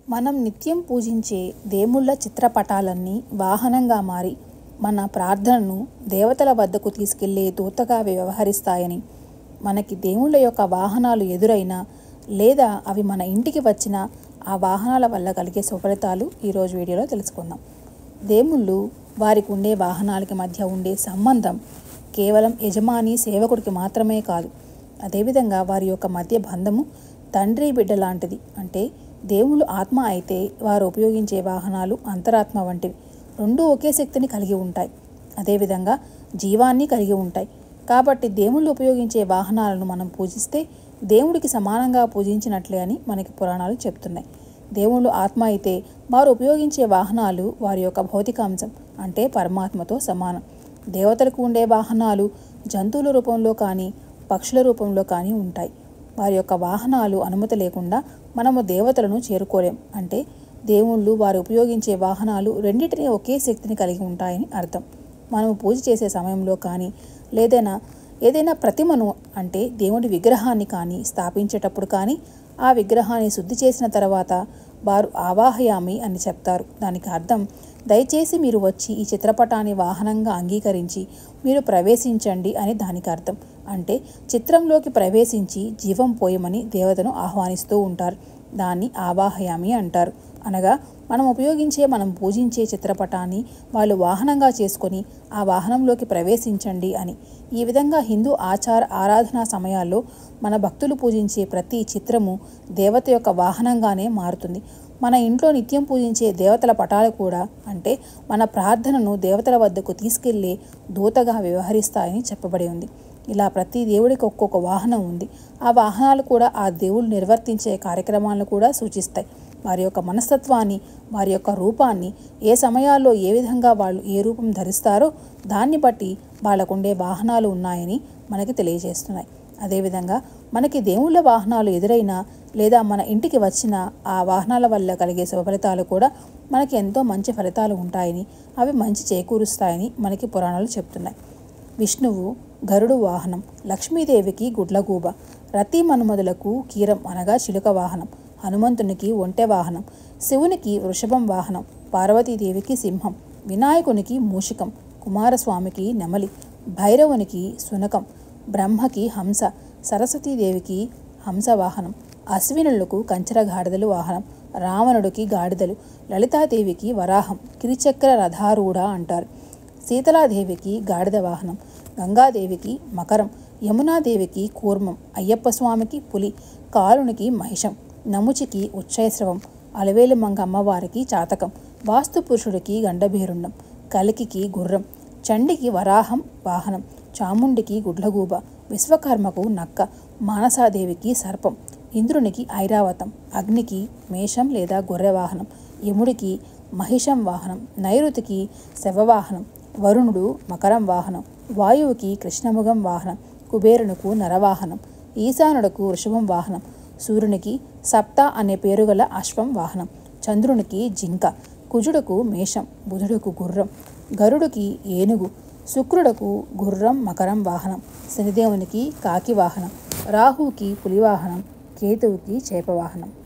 మనం నిత్యం పూజించే దేవుళ్ళ చిత్రపటాలన్నీ వాహనంగా మారి మన ప్రార్థనను దేవతల వద్దకు తీసుకెళ్లే దూతగా వ్యవహరిస్తాయని మనకి దేవుళ్ళ యొక్క వాహనాలు ఎదురైనా లేదా అవి మన ఇంటికి వచ్చిన ఆ వాహనాల వల్ల కలిగే సుఫలితాలు ఈరోజు వీడియోలో తెలుసుకుందాం దేవుళ్ళు వారికి ఉండే వాహనాలకి మధ్య ఉండే సంబంధం కేవలం యజమాని సేవకుడికి మాత్రమే కాదు అదేవిధంగా వారి యొక్క మధ్య బంధము తండ్రి బిడ్డ లాంటిది అంటే దేవుళ్ళు ఆత్మ అయితే వారు ఉపయోగించే వాహనాలు అంతరాత్మ వంటివి రెండూ ఒకే శక్తిని కలిగి ఉంటాయి అదేవిధంగా జీవాన్ని కలిగి ఉంటాయి కాబట్టి దేవుళ్ళు ఉపయోగించే వాహనాలను మనం పూజిస్తే దేవుడికి సమానంగా పూజించినట్లే అని మనకి పురాణాలు చెప్తున్నాయి దేవుళ్ళు ఆత్మ అయితే వారు ఉపయోగించే వాహనాలు వారి యొక్క భౌతికాంశం అంటే పరమాత్మతో సమానం దేవతలకు ఉండే వాహనాలు జంతువుల రూపంలో కానీ పక్షుల రూపంలో కానీ ఉంటాయి వారి యొక్క వాహనాలు అనుమతి లేకుండా మనము దేవతలను చేరుకోలేం అంటే దేవుళ్ళు వారు ఉపయోగించే వాహనాలు రెండింటినీ ఒకే శక్తిని కలిగి ఉంటాయని అర్థం మనము పూజ చేసే సమయంలో కానీ లేదైనా ఏదైనా ప్రతిమను అంటే దేవుడి విగ్రహాన్ని కానీ స్థాపించేటప్పుడు కానీ ఆ విగ్రహాన్ని శుద్ధి చేసిన తర్వాత వారు ఆవాహయామి అని చెప్తారు దానికి అర్థం దయచేసి మీరు వచ్చి ఈ చిత్రపటాన్ని వాహనంగా అంగీకరించి మీరు ప్రవేశించండి అని దానికి అర్థం అంటే చిత్రంలోకి ప్రవేశించి జీవం పోయమని దేవతను ఆహ్వానిస్తూ ఉంటారు దాన్ని ఆవాహయామి అంటారు అనగా మనం ఉపయోగించే మనం పూజించే చిత్రపటాన్ని వాళ్ళు వాహనంగా చేసుకొని ఆ వాహనంలోకి ప్రవేశించండి అని ఈ విధంగా హిందూ ఆచార ఆరాధనా సమయాల్లో మన భక్తులు పూజించే ప్రతి చిత్రము దేవత యొక్క వాహనంగానే మారుతుంది మన ఇంట్లో నిత్యం పూజించే దేవతల పటాలు కూడా అంటే మన ప్రార్థనను దేవతల వద్దకు తీసుకెళ్లే దూతగా వ్యవహరిస్తాయని చెప్పబడి ఉంది ఇలా ప్రతి దేవుడికి ఒక్కొక్క వాహనం ఉంది ఆ వాహనాలు కూడా ఆ దేవుడు నిర్వర్తించే కార్యక్రమాలను కూడా సూచిస్తాయి వారి యొక్క మనస్తత్వాన్ని వారి యొక్క రూపాన్ని ఏ సమయాల్లో ఏ విధంగా వాళ్ళు ఏ రూపం ధరిస్తారో దాన్ని బట్టి వాళ్ళకుండే వాహనాలు ఉన్నాయని మనకి తెలియజేస్తున్నాయి అదేవిధంగా మనకి దేవుళ్ళ వాహనాలు ఎదురైనా లేదా మన ఇంటికి వచ్చిన ఆ వాహనాల వల్ల కలిగే శుభఫలితాలు కూడా మనకి ఎంతో మంచి ఫలితాలు ఉంటాయని అవి మంచి చేకూరుస్తాయని మనకి పురాణాలు చెప్తున్నాయి విష్ణువు గరుడు వాహనం లక్ష్మీదేవికి గుడ్లగూబ రతి మనుమదులకు కీరం అనగా చిలుక వాహనం హనుమంతునికి ఒంటె వాహనం శివునికి వృషభం వాహనం పార్వతీదేవికి సింహం వినాయకునికి మూషికం కుమారస్వామికి నెమలి భైరవునికి సునకం బ్రహ్మకి హంస సరస్వతీదేవికి హంస వాహనం అశ్వినులకు కంచర గాడిదలు వాహనం రావణుడికి గాడిదలు లలితాదేవికి వరాహం కిరిచక్ర రథారూఢ అంటారు సీతలాదేవికి గాడిద వాహనం గంగాదేవికి మకరం యమునాదేవికి కూర్మం అయ్యప్ప స్వామికి పులి కాలునికి మహిషం నముచికి ఉచ్చైశ్రవం అలవేలు మంగ అమ్మవారికి చాతకం వాస్తు పురుషుడికి గండభీరుండం కలికికి గుర్రం చండికి వరాహం వాహనం చాముండికి గుడ్లగూబ విశ్వకర్మకు నక్క మానసాదేవికి సర్పం ఇంద్రునికి ఐరావతం అగ్నికి మేషం లేదా గొర్రె వాహనం యముడికి మహిషం వాహనం నైరుతికి శవవాహనం వరుణుడు మకరం వాహనం వాయువుకి కృష్ణముఖం వాహనం కుబేరునకు నరవాహనం ఈశానుడుకు వృషభం వాహనం సూర్యునికి సప్త అనే పేరుగల అశ్వం వాహనం చంద్రునికి జింక కుజుడుకు మేషం బుధుడుకు గుర్రం గరుడుకి ఏనుగు శుక్రుడుకు గుర్రం మకరం వాహనం శనిదేవునికి కాకి వాహనం రాహువుకి పులి వాహనం కేతువుకి చేప వాహనం